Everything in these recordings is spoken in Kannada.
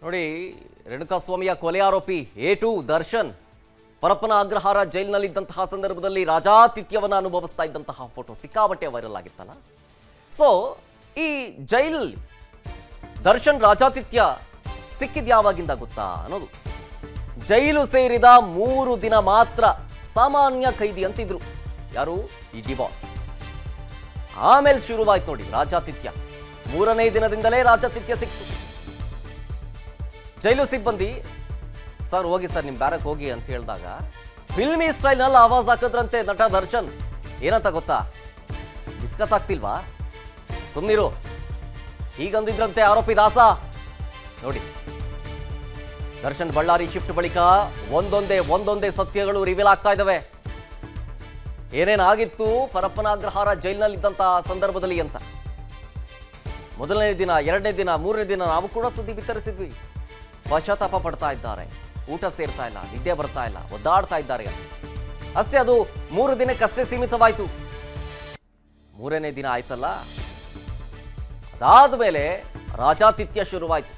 ನೋಡಿ ರೇಣುಕಾಸ್ವಾಮಿಯ ಕೊಲೆ ಆರೋಪಿ ಎ ಟು ದರ್ಶನ್ ಪರಪ್ಪನ ಅಗ್ರಹಾರ ಜೈಲಿನಲ್ಲಿದ್ದಂತಹ ಸಂದರ್ಭದಲ್ಲಿ ರಾಜಾತಿಥ್ಯವನ್ನು ಅನುಭವಿಸ್ತಾ ಇದ್ದಂತಹ ಫೋಟೋ ಸಿಕ್ಕಾಬಟ್ಟೆ ವೈರಲ್ ಆಗಿತ್ತಲ್ಲ ಸೊ ಈ ಜೈಲಲ್ಲಿ ದರ್ಶನ್ ರಾಜಾತಿಥ್ಯ ಸಿಕ್ಕಿದ್ ಯಾವಾಗಿಂದ ಗೊತ್ತಾ ಅನ್ನೋದು ಜೈಲು ಸೇರಿದ ಮೂರು ದಿನ ಮಾತ್ರ ಸಾಮಾನ್ಯ ಖೈದಿ ಅಂತಿದ್ರು ಯಾರು ಈ ಡಿಬಾಸ್ ಆಮೇಲೆ ಶುರುವಾಯ್ತು ನೋಡಿ ರಾಜಾತಿಥ್ಯ ಮೂರನೇ ದಿನದಿಂದಲೇ ರಾಜಾತಿಥ್ಯ ಸಿಕ್ತು ಜೈಲು ಸಿಬ್ಬಂದಿ ಸರ್ ಹೋಗಿ ಸರ್ ನಿಮ್ಮ ಬ್ಯಾರಕ್ ಹೋಗಿ ಅಂತ ಹೇಳಿದಾಗ ಫಿಲ್ಮಿ ಸ್ಟೈಲ್ನಲ್ಲಿ ಆವಾಜ್ ಹಾಕಿದ್ರಂತೆ ನಟ ದರ್ಶನ್ ಏನಂತ ಗೊತ್ತಾ ಬಿಸ್ಕತ್ ಆಗ್ತಿಲ್ವಾ ಸುಮ್ಮನಿರು ಹೀಗಂದಿದ್ರಂತೆ ಆರೋಪಿ ದಾಸ ನೋಡಿ ದರ್ಶನ್ ಬಳ್ಳಾರಿ ಶಿಫ್ಟ್ ಬಳಿಕ ಒಂದೊಂದೇ ಒಂದೊಂದೇ ಸತ್ಯಗಳು ರಿವೀಲ್ ಆಗ್ತಾ ಇದ್ದಾವೆ ಏನೇನಾಗಿತ್ತು ಪರಪ್ಪನ ಅಗ್ರಹಾರ ಜೈಲಿನಲ್ಲಿದ್ದಂಥ ಸಂದರ್ಭದಲ್ಲಿ ಅಂತ ಮೊದಲನೇ ದಿನ ಎರಡನೇ ದಿನ ಮೂರನೇ ದಿನ ನಾವು ಕೂಡ ಸುದ್ದಿ ಬಿತ್ತರಿಸಿದ್ವಿ ಪಶ್ಚಾತ್ತಾಪ ಪಡ್ತಾ ಇದ್ದಾರೆ ಊಟ ಸೇರ್ತಾ ಇಲ್ಲ ನಿದ್ದೆ ಬರ್ತಾ ಇಲ್ಲ ಒದ್ದಾಡ್ತಾ ಇದ್ದಾರೆ ಅಂತ. ಅಷ್ಟೇ ಅದು ಮೂರು ದಿನಕ್ಕಷ್ಟೇ ಸೀಮಿತವಾಯಿತು ಮೂರನೇ ದಿನ ಆಯ್ತಲ್ಲ ಅದಾದ ಮೇಲೆ ರಾಜಾತಿಥ್ಯ ಶುರುವಾಯಿತು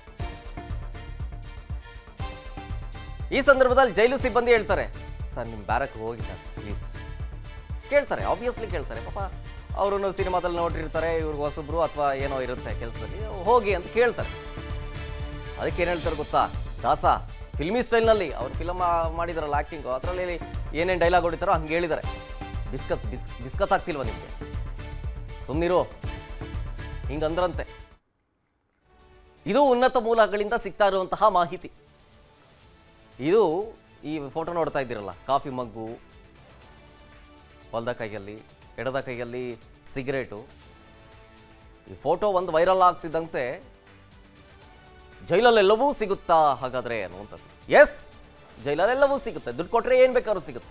ಈ ಸಂದರ್ಭದಲ್ಲಿ ಜೈಲು ಸಿಬ್ಬಂದಿ ಹೇಳ್ತಾರೆ ಸರ್ ನಿಮ್ಮ ಬ್ಯಾರಕ್ ಹೋಗಿ ಸರ್ ಪ್ಲೀಸ್ ಕೇಳ್ತಾರೆ ಆಬ್ವಿಯಸ್ಲಿ ಕೇಳ್ತಾರೆ ಪಾಪ ಅವರು ಸಿನಿಮಾದಲ್ಲಿ ನೋಡಿರ್ತಾರೆ ಇವ್ರಿಗೆ ಹೊಸಬ್ರು ಅಥವಾ ಏನೋ ಇರುತ್ತೆ ಕೆಲಸದಲ್ಲಿ ಹೋಗಿ ಅಂತ ಕೇಳ್ತಾರೆ ಅದಕ್ಕೆ ಏನು ಹೇಳ್ತಾರೆ ಗೊತ್ತಾ ದಾಸ ಫಿಲ್ಮಿ ಸ್ಟೈಲ್ನಲ್ಲಿ ಅವ್ರು ಫಿಲಮ್ ಮಾಡಿದಾರಲ್ಲ ಆ್ಯಕ್ಟಿಂಗು ಅದರಲ್ಲಿ ಏನೇನು ಡೈಲಾಗ್ ಹೊಡಿತಾರೋ ಹಂಗೆ ಹೇಳಿದ್ದಾರೆ ಬಿಸ್ಕತ್ ಬಿಸ್ ಬಿಸ್ಕತ್ ಆಗ್ತಿಲ್ವ ನಿಮಗೆ ಸುಮ್ಮನಿರು ಹಿಂಗಂದ್ರಂತೆ ಇದು ಉನ್ನತ ಮೂಲಗಳಿಂದ ಸಿಗ್ತಾ ಇರುವಂತಹ ಮಾಹಿತಿ ಇದು ಈ ಫೋಟೋ ನೋಡ್ತಾ ಇದ್ದೀರಲ್ಲ ಕಾಫಿ ಮಗ್ಗು ಬಲ್ದ ಕೈಯಲ್ಲಿ ಎಡದ ಕೈಯಲ್ಲಿ ಸಿಗರೇಟು ಈ ಫೋಟೋ ಒಂದು ವೈರಲ್ ಆಗ್ತಿದ್ದಂತೆ ಜೈಲಲ್ಲೆಲ್ಲವೂ ಸಿಗುತ್ತಾ ಹಾಗಾದ್ರೆ ಅನ್ನುವಂಥದ್ದು ಎಸ್ ಜೈಲಲ್ಲೆಲ್ಲವೂ ಸಿಗುತ್ತೆ ದುಡ್ಡು ಕೊಟ್ಟರೆ ಏನು ಬೇಕಾದ್ರೂ ಸಿಗುತ್ತೆ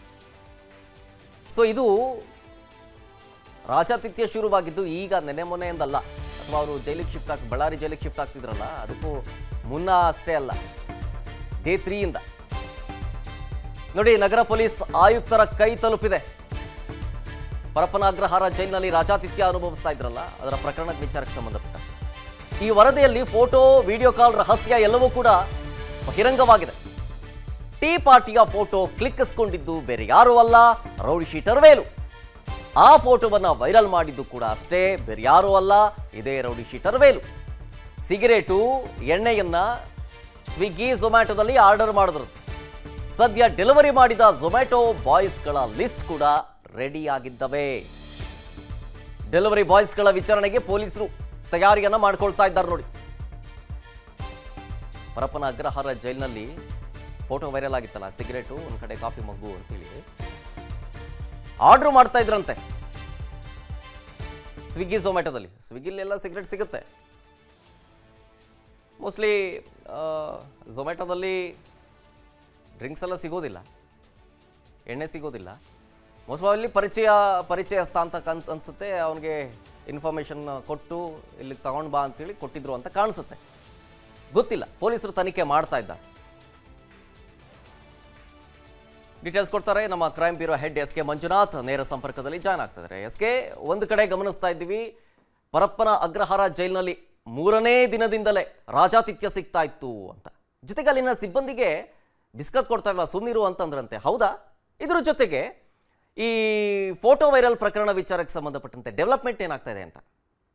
ಸೊ ಇದು ರಾಜಾತಿಥ್ಯ ಶುರುವಾಗಿದ್ದು ಈಗ ನೆನೆ ಮೊನೆಯಿಂದಲ್ಲ ಅಥವಾ ಅವರು ಜೈಲಿಗೆ ಶಿಫ್ಟ್ ಆಗ್ ಬಳ್ಳಾರಿ ಜೈಲಿಗೆ ಶಿಫ್ಟ್ ಆಗ್ತಿದ್ರಲ್ಲ ಅದಕ್ಕೂ ಮುನ್ನ ಅಷ್ಟೇ ಅಲ್ಲ ಡೇ ತ್ರೀಯಿಂದ ನೋಡಿ ನಗರ ಪೊಲೀಸ್ ಆಯುಕ್ತರ ಕೈ ತಲುಪಿದೆ ಪರಪ್ಪನ ಅಗ್ರಹಾರ ಜೈಲಿನಲ್ಲಿ ರಾಜಾತಿಥ್ಯ ಅನುಭವಿಸ್ತಾ ಇದ್ರಲ್ಲ ಅದರ ಪ್ರಕರಣದ ವಿಚಾರಕ್ಕೆ ಸಂಬಂಧಪಟ್ಟ ಈ ವರದಿಯಲ್ಲಿ ಫೋಟೋ ವಿಡಿಯೋ ಕಾಲ್ ರಹಸ್ಯ ಎಲ್ಲವೂ ಕೂಡ ಬಹಿರಂಗವಾಗಿದೆ ಟೀ ಪಾರ್ಟಿಯ ಫೋಟೋ ಕ್ಲಿಕ್ಕಿಸ್ಕೊಂಡಿದ್ದು ಬೇರೆ ಯಾರೂ ಅಲ್ಲ ರೌಡಿ ಶೀಟರ್ ವೇಲು ಆ ಫೋಟೋವನ್ನ ವೈರಲ್ ಮಾಡಿದ್ದು ಕೂಡ ಅಷ್ಟೇ ಬೇರೆ ಯಾರೂ ಅಲ್ಲ ಇದೇ ರೌಡಿ ಶೀಟರ್ ವೇಲು ಸಿಗರೇಟು ಎಣ್ಣೆಯನ್ನ ಸ್ವಿಗ್ಗಿ ಝೊಮ್ಯಾಟೊದಲ್ಲಿ ಆರ್ಡರ್ ಮಾಡಿದ್ರು ಸದ್ಯ ಡೆಲಿವರಿ ಮಾಡಿದ ಝೊಮ್ಯಾಟೊ ಬಾಯ್ಸ್ಗಳ ಲಿಸ್ಟ್ ಕೂಡ ರೆಡಿ ಆಗಿದ್ದವೆ ಡೆಲಿವರಿ ಬಾಯ್ಸ್ಗಳ ವಿಚಾರಣೆಗೆ ಪೊಲೀಸರು ತಯಾರಿಯನ್ನ ಮಾಡ್ಕೊಳ್ತಾ ಇದ್ದಾರೆ ನೋಡಿ ಪರಪ್ಪನ ಅಗ್ರಹಾರ ಜೈಲಿನಲ್ಲಿ ಫೋಟೋ ವೈರಲ್ ಆಗಿತ್ತಲ್ಲ ಸಿಗರೇಟು ಒಂದು ಕಡೆ ಕಾಫಿ ಮಗ್ಗು ಅಂತೇಳಿ ಆರ್ಡರ್ ಮಾಡ್ತಾ ಇದ್ರಂತೆ ಸ್ವಿಗ್ಗಿ ಝೊಮ್ಯಾಟೊದಲ್ಲಿ ಸ್ವಿಗ್ಗಿಲೆಲ್ಲ ಸಿಗರೇಟ್ ಸಿಗುತ್ತೆ ಮೋಸ್ಟ್ಲಿ ಝೊಮ್ಯಾಟೊದಲ್ಲಿ ಡ್ರಿಂಕ್ಸ್ ಎಲ್ಲ ಸಿಗೋದಿಲ್ಲ ಎಣ್ಣೆ ಸಿಗೋದಿಲ್ಲ ಮೋಸ್ಟ್ಲಿ ಪರಿಚಯ ಪರಿಚಯಸ್ಥ ಅಂತ ಕನ್ಸ್ ಅನ್ಸುತ್ತೆ ಅವನಿಗೆ ಇನ್ಫಾರ್ಮೇಷನ್ ಕೊಟ್ಟು ಇಲ್ಲಿಗೆ ತಗೊಂಡು ಬಾ ಅಂತೇಳಿ ಕೊಟ್ಟಿದ್ರು ಅಂತ ಕಾಣಿಸುತ್ತೆ ಗೊತ್ತಿಲ್ಲ ಪೊಲೀಸರು ತನಿಖೆ ಮಾಡ್ತಾ ಇದ್ದಾರೆ ಡೀಟೇಲ್ಸ್ ಕೊಡ್ತಾರೆ ನಮ್ಮ crime bureau head S K Manjunath ನೇರ ಸಂಪರ್ಕದಲ್ಲಿ ಜಾಯ್ನ್ ಆಗ್ತಿದ್ದಾರೆ ಎಸ್ ಕೆ ಒಂದು ಕಡೆ ಗಮನಿಸ್ತಾ ಇದ್ದೀವಿ ಪರಪ್ಪನ ಅಗ್ರಹಾರ ಜೈಲಿನಲ್ಲಿ ಮೂರನೇ ದಿನದಿಂದಲೇ ರಾಜಾತಿಥ್ಯ ಸಿಗ್ತಾ ಇತ್ತು ಅಂತ ಜೊತೆಗೆ ಅಲ್ಲಿನ ಸಿಬ್ಬಂದಿಗೆ ಬಿಸ್ಕತ್ ಕೊಡ್ತಾ ಇಲ್ವಾ ಸುಮ್ಮನಿರು ಅಂತಂದ್ರಂತೆ ಹೌದಾ ಇದ್ರ ಜೊತೆಗೆ ಈ ಫೋಟೋ ವೈರಲ್ ಪ್ರಕರಣ ವಿಚಾರಕ್ಕೆ ಸಂಬಂಧಪಟ್ಟಂತೆ ಡೆವಲಪ್ಮೆಂಟ್ ಏನಾಗ್ತಾ ಇದೆ ಅಂತ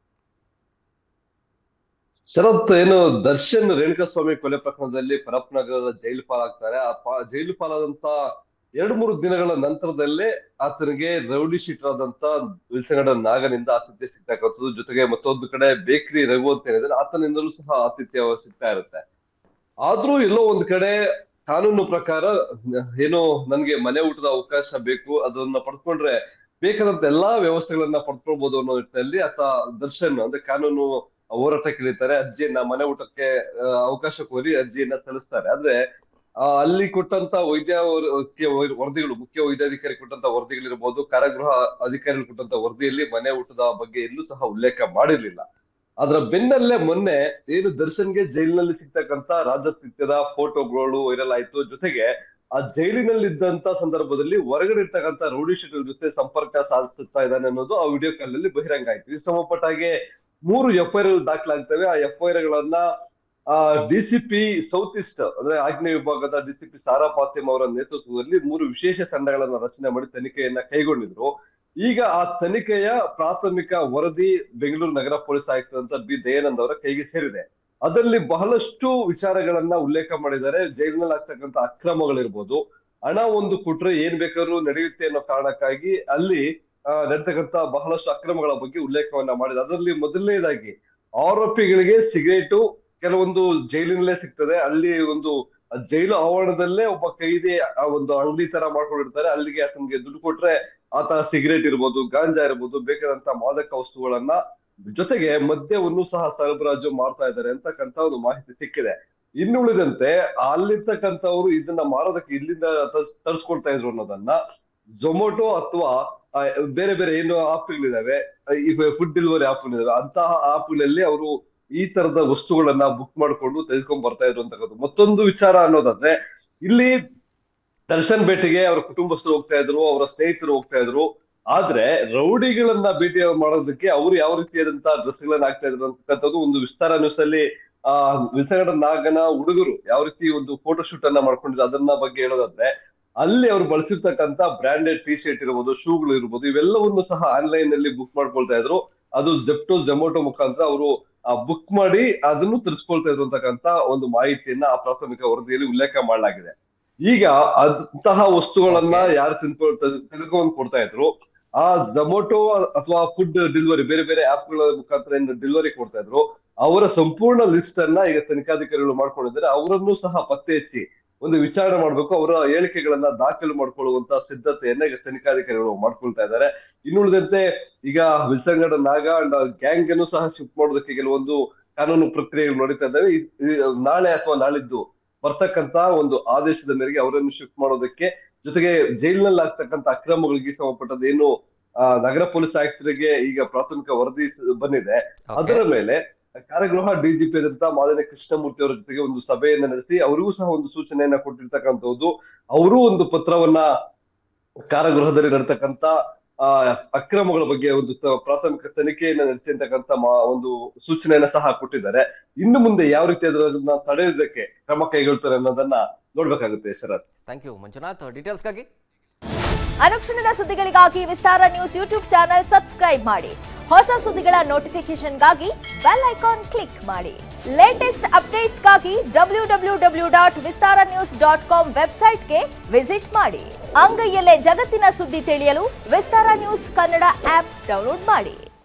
ಶರತ್ ಏನು ದರ್ಶನ್ ರೇಣುಕಾಸ್ವಾಮಿ ಕೊಲೆ ಪ್ರಕರಣದಲ್ಲಿ ಪರಪ್ಪನಗರದ ಜೈಲು ಪಾಲಾಗ್ತಾರೆ ಆ ಪಾ- ಜೈಲು ಪಾಲಾದಂತ ಎರಡು ಮೂರು ದಿನಗಳ ನಂತರದಲ್ಲೇ ಆತನಿಗೆ ರೌಡಿ ಶೀಟರ್ ಆದಂತ ವಿಲ್ಸಂಗಡ ನಾಗನಿಂದ ಆತಿಥ್ಯ ಸಿಗ್ತಕ್ಕಂಥದ್ದು ಜೊತೆಗೆ ಮತ್ತೊಂದು ಕಡೆ ಬೇಕರಿ ರಘು ಅಂತ ಏನಿದ್ರೆ ಆತನಿಂದಲೂ ಸಹ ಆತಿಥ್ಯ ಸಿಗ್ತಾ ಇರುತ್ತೆ ಆದ್ರೂ ಎಲ್ಲೋ ಒಂದ್ ಕಡೆ ಕಾನೂನು ಪ್ರಕಾರ ಏನು ನನ್ಗೆ ಮನೆ ಊಟದ ಅವಕಾಶ ಬೇಕು ಅದನ್ನ ಪಡ್ಕೊಂಡ್ರೆ ಬೇಕಾದಂತ ಎಲ್ಲಾ ವ್ಯವಸ್ಥೆಗಳನ್ನ ಪಡ್ಕೊಳ್ಬಹುದು ಅನ್ನೋ ನಿಟ್ಟಿನಲ್ಲಿ ಆತ ದರ್ಶನ್ ಅಂದ್ರೆ ಕಾನೂನು ಹೋರಾಟಕ್ಕೆ ಇಳಿತಾರೆ ಅರ್ಜಿಯನ್ನ ಮನೆ ಊಟಕ್ಕೆ ಆ, ಅವಕಾಶ ಕೋರಿ ಅರ್ಜಿಯನ್ನ ಸಲ್ಲಿಸ್ತಾರೆ ಆದ್ರೆ ಆ, ಅಲ್ಲಿ ಕೊಟ್ಟಂತ ವೈದ್ಯ ವರ- ಮುಖ್ಯ ವೈ- ವರದಿಗಳು ಮುಖ್ಯ ವೈದ್ಯಾಧಿಕಾರಿ ಕೊಟ್ಟಂತ ವರದಿಗಳಿರ್ಬೋದು ಕಾರಾಗೃಹ ಅಧಿಕಾರಿಗಳು ಕೊಟ್ಟಂತ ವರದಿಯಲ್ಲಿ ಮನೆ ಊಟದ ಬಗ್ಗೆ ಎಲ್ಲೂ ಸಹ ಉಲ್ಲೇಖ ಮಾಡಿರ್ಲಿಲ್ಲ ಅದರ ಬೆನ್ನಲ್ಲೇ ಮೊನ್ನೆ ಏನು ದರ್ಶನ್ಗೆ ಜೈಲಿನಲ್ಲಿ ಸಿಗ್ತಕ್ಕಂತ ರಾಜಕೃತ್ಯದ ಫೋಟೋಗಳು ವೈರಲ್ ಆಯ್ತು ಜೊತೆಗೆ ಆ ಜೈಲಿನಲ್ಲಿದ್ದಂತ ಸಂದರ್ಭದಲ್ಲಿ ಹೊರಗಡೆ ಇರ್ತಕ್ಕಂತ ರೌಡಿ ಶೀಟರ್ ಜೊತೆ ಸಂಪರ್ಕ ಸಾಧಿಸುತ್ತಾ ಇದ್ದಾನೆ ಅನ್ನೋದು ಆ ವಿಡಿಯೋ ಕಾಲ್ ನಲ್ಲಿ ಬಹಿರಂಗ ಆಯ್ತು ಇದು ಸಂಬಂಧಪಟ್ಟ ಹಾಗೆ ಮೂರು ಎಫ್ ಐ ಆರ್ ದಾಖಲಾಗ್ತವೆ ಆ ಎಫ್ ಐ ಆರ್ ಗಳನ್ನ ಡಿಸಿಪಿ ಸೌತ್ ಈಸ್ಟ್ ಅಂದ್ರೆ ಆಗ್ನೇಯ ವಿಭಾಗದ ಡಿಸಿಪಿ ಸಾರಾ ಫಾತಿಮಾ ಅವರ ನೇತೃತ್ವದಲ್ಲಿ ಮೂರು ವಿಶೇಷ ತಂಡಗಳನ್ನ ರಚನೆ ಮಾಡಿ ತನಿಖೆಯನ್ನ ಕೈಗೊಂಡಿದ್ರು ಈಗ ಆ ತನಿಖೆಯ ಪ್ರಾಥಮಿಕ ವರದಿ ಬೆಂಗಳೂರು ನಗರ ಪೊಲೀಸ್ ಆಯುಕ್ತರಂತ ಬಿ ದಯಾನಂದ್ ಅವರ ಕೈಗೆ ಸೇರಿದೆ ಅದರಲ್ಲಿ ಬಹಳಷ್ಟು ವಿಚಾರಗಳನ್ನ ಉಲ್ಲೇಖ ಮಾಡಿದ್ದಾರೆ ಜೈಲಿನಲ್ಲಿ ಆಗ್ತಕ್ಕಂಥ ಅಕ್ರಮಗಳಿರ್ಬೋದು ಹಣ ಒಂದು ಕೊಟ್ರೆ ಏನ್ ಬೇಕಾದ್ರೂ ನಡೆಯುತ್ತೆ ಅನ್ನೋ ಕಾರಣಕ್ಕಾಗಿ ಅಲ್ಲಿ ಆ, ನಡೀತಕ್ಕಂಥ ಬಹಳಷ್ಟು ಅಕ್ರಮಗಳ ಬಗ್ಗೆ ಉಲ್ಲೇಖವನ್ನ ಮಾಡಿದೆ ಅದರಲ್ಲಿ ಮೊದಲನೇದಾಗಿ ಆರೋಪಿಗಳಿಗೆ ಸಿಗರೇಟು ಕೆಲವೊಂದು ಜೈಲಿನಲ್ಲೇ ಸಿಗ್ತದೆ ಅಲ್ಲಿ ಒಂದು ಜೈಲು ಆವರಣದಲ್ಲೇ ಒಬ್ಬ ಕೈದಿ ಆ ಒಂದು ಅಂಗಡಿ ತರ ಮಾಡ್ಕೊಂಡಿರ್ತಾರೆ ಅಲ್ಲಿಗೆ ಆತನಿಗೆ ದುಡ್ಡು ಕೊಟ್ರೆ ಆತ ಸಿಗರೇಟ್ ಇರ್ಬೋದು ಗಾಂಜಾ ಇರ್ಬೋದು ಬೇಕಾದಂತ ಮಾದಕ ವಸ್ತುಗಳನ್ನ ಜೊತೆಗೆ ಮದ್ಯವನ್ನು ಸಹ ಸರಬರಾಜು ಮಾಡ್ತಾ ಇದ್ದಾರೆ ಅಂತಕ್ಕಂತ ಒಂದು ಮಾಹಿತಿ ಸಿಕ್ಕಿದೆ ಇನ್ನು ಉಳಿದಂತೆ ಅಲ್ಲಿರ್ತಕ್ಕಂಥವ್ರು ಇದನ್ನ ಮಾರೋದಕ್ಕೆ ಇಲ್ಲಿಂದ ತರ್ಸ್- ತರ್ಸ್ಕೊಳ್ತಾ ಇದ್ರು ಅನ್ನೋದನ್ನ ಝೊಮೊಟೊ ಅಥವಾ ಆ, ಬೇರೆ ಬೇರೆ ಏನು ಆಪ್ಗಳಿದಾವೆ ಈಗ ಫುಡ್ ಡೆಲಿವರಿ ಆಪ್ಗಳಿದಾವೆ ಅಂತಹ ಆಪ್ಗಳಲ್ಲಿ ಅವರು ಈ ತರದ ವಸ್ತುಗಳನ್ನ ಬುಕ್ ಮಾಡ್ಕೊಂಡು ತೆಗೆದುಕೊಂಡ್ ಬರ್ತಾ ಇದ್ರು ಅಂತಕ್ಕಂಥದ್ದು ಮತ್ತೊಂದು ವಿಚಾರ ಅನ್ನೋದಾದ್ರೆ ಇಲ್ಲಿ ದರ್ಶನ್ ಭೇಟಿಗೆ ಅವರ ಕುಟುಂಬಸ್ಥರು ಹೋಗ್ತಾ ಇದ್ರು ಅವರ ಸ್ನೇಹಿತರು ಹೋಗ್ತಾ ಇದ್ರು ಆದ್ರೆ ರೌಡಿಗಳನ್ನ ಭೇಟಿ ಮಾಡೋದಕ್ಕೆ ಅವರು ಯಾವ ರೀತಿಯಾದಂತಹ ಡ್ರೆಸ್ ಗಳನ್ನ ಹಾಕ್ತಾ ಇದ್ರು ಅಂತಕ್ಕಂಥದ್ದು ಒಂದು ವಿಸ್ತಾರ ನ್ಯೂಸ್ ಅಲ್ಲಿ ಆ ವಿಸಗಡ ನಾಗನ ಹುಡುಗರು ಯಾವ ರೀತಿ ಒಂದು ಫೋಟೋ ಶೂಟ್ ಅನ್ನ ಮಾಡ್ಕೊಂಡಿದ್ರು ಅದನ್ನ ಬಗ್ಗೆ ಹೇಳೋದಾದ್ರೆ ಅಲ್ಲಿ ಅವ್ರು ಬಳಸಿರ್ತಕ್ಕಂತ ಬ್ರಾಂಡೆಡ್ ಟಿ ಶರ್ಟ್ ಇರ್ಬೋದು ಶೂಗಳು ಇರ್ಬೋದು ಇವೆಲ್ಲವನ್ನು ಸಹ ಆನ್ಲೈನ್ ನಲ್ಲಿ ಬುಕ್ ಮಾಡ್ಕೊಳ್ತಾ ಇದ್ರು ಅದು ಜೆಪ್ಟೋ ಜೊಮೊಟೊ ಮುಖಾಂತರ ಅವರು ಬುಕ್ ಮಾಡಿ ಅದನ್ನು ತರಿಸ್ಕೊಳ್ತಾ ಇದ್ರು ಅಂತಕ್ಕಂತ ಒಂದು ಮಾಹಿತಿಯನ್ನ ಆ ಪ್ರಾಥಮಿಕ ವರದಿಯಲ್ಲಿ ಉಲ್ಲೇಖ ಮಾಡಲಾಗಿದೆ ಈಗ ಅಂತಹ ವಸ್ತುಗಳನ್ನ ಯಾರು ತಿನ್ಕೊಳ್ತಾ ತೆಗೆದುಕೊಂಡು ಕೊಡ್ತಾ ಇದ್ರು ಆ ಜೊಮೊಟೊ ಅಥವಾ ಫುಡ್ ಡೆಲಿವರಿ ಬೇರೆ ಬೇರೆ ಆಪ್ಗಳ ಮುಖಾಂತರ ಏನು ಡೆಲಿವರಿ ಕೊಡ್ತಾ ಇದ್ರು ಅವರ ಸಂಪೂರ್ಣ ಲಿಸ್ಟ್ ಅನ್ನ ಈಗ ತನಿಖಾಧಿಕಾರಿಗಳು ಮಾಡ್ಕೊಂಡಿದ್ದಾರೆ ಅವರನ್ನು ಸಹ ಪತ್ತೆ ಹಚ್ಚಿ ಒಂದು ವಿಚಾರಣೆ ಮಾಡ್ಬೇಕು ಅವರ ಹೇಳಿಕೆಗಳನ್ನ ದಾಖಲು ಮಾಡ್ಕೊಳ್ಳುವಂತ ಸಿದ್ಧತೆಯನ್ನ ಈಗ ತನಿಖಾಧಿಕಾರಿಗಳು ಮಾಡ್ಕೊಳ್ತಾ ಇದ್ದಾರೆ ಇನ್ನುಳಿದಂತೆ ಈಗ ವಿಲ್ಸಂಗಡ ನಾಗ ಅಂಡ್ ಗ್ಯಾಂಗ್ ಅನ್ನು ಸಹ ಶಿಫ್ಟ್ ಮಾಡೋದಕ್ಕೆ ಕೆಲವೊಂದು ಕಾನೂನು ಪ್ರಕ್ರಿಯೆಗಳು ನಡೀತಾ ಇದ್ದಾವೆ ಇ- ಇ- ನಾಳೆ ಅಥವಾ ನಾಳಿದ್ದು ಬರ್ತಕ್ಕಂತ ಒಂದು ಆದೇಶದ ಮೇರೆಗೆ ಅವರನ್ನು ಶಿಫ್ಟ್ ಮಾಡೋದಕ್ಕೆ ಜೊತೆಗೆ ಜೈಲಿನಲ್ಲಿ ಆಗ್ತಕ್ಕಂತ ಅಕ್ರಮಗಳಿಗೆ ಸಂಬಂಧಪಟ್ಟದ್ದು ಏನು ಆ, ನಗರ ಪೊಲೀಸ್ ಆಯುಕ್ತರಿಗೆ ಈಗ ಪ್ರಾಥಮಿಕ ವರದಿ ಸ- ಬಂದಿದೆ ಅದರ ಮೇಲೆ ಕಾರಾಗೃಹ ಡಿಜಿಪಿ ಆದಂತ ಮಾದನ ಕೃಷ್ಣಮೂರ್ತಿ ಅವರ ಜೊತೆಗೆ ಒಂದು ಸಭೆಯನ್ನ ನಡೆಸಿ ಅವರಿಗೂ ಸಹ ಒಂದು ಸೂಚನೆಯನ್ನ ಕೊಟ್ಟಿರ್ತಕ್ಕಂಥದ್ದು ಅವರೂ ಒಂದು ಪತ್ರವನ್ನ ಕಾರಾಗೃಹದಲ್ಲಿ ನಡೀತಕ್ಕಂತ ಆ ಅಕ್ರಮಗಳ ಬಗ್ಗೆ ಒಂದು ತ- ಪ್ರಾಥಮಿಕ ತನಿಖೆಯನ್ನ ನಡೆಸಿ ಅಂತಕ್ಕಂತ ಮಾ- ಒಂದು ಸೂಚನೆಯನ್ನ ಸಹ ಕೊಟ್ಟಿದ್ದಾರೆ ಇನ್ನು ಮುಂದೆ ಯಾವ ರೀತಿ ಅದನ್ನ ತಡೆಯೋದಕ್ಕೆ ಕ್ರಮ ಕೈಗೊಳ್ತಾರೆ ಅನ್ನೋದನ್ನ ನೋಡ್ಬೇಕಾಗುತ್ತೆ ಶರತ್ ಥ್ಯಾಂಕ್ ಯು ಮಂಜುನಾಥ್ ಡೀಟೇಲ್ಸ್ಗಾಗಿ ಅನುಕ್ಷಣದ ಸುದ್ದಿಗಳಿಗಾಗಿ Vistara news YouTube channel subscribe ಮಾಡಿ ಹೊಸ ಸುದ್ದಿಗಳ ನೋಟಿಫಿಕೇಶನ್ಗಾಗಿ ಬೆಲ್ ಐಕಾನ್ ಕ್ಲಿಕ್ ಮಾಡಿ ಲೇಟೆಸ್ಟ್ ಅಪ್ಡೇಟ್ಸ್ಗಾಗಿ W W W dot Vistara news dot com ವೆಬ್ಸೈಟ್ಗೆ ವಿಸಿಟ್ ಮಾಡಿ ಅಂಗೈಯಲ್ಲೇ ಜಗತ್ತಿನ ಸುದ್ದಿ ತಿಳಿಯಲು Vistara news Kannada app download ಮಾಡಿ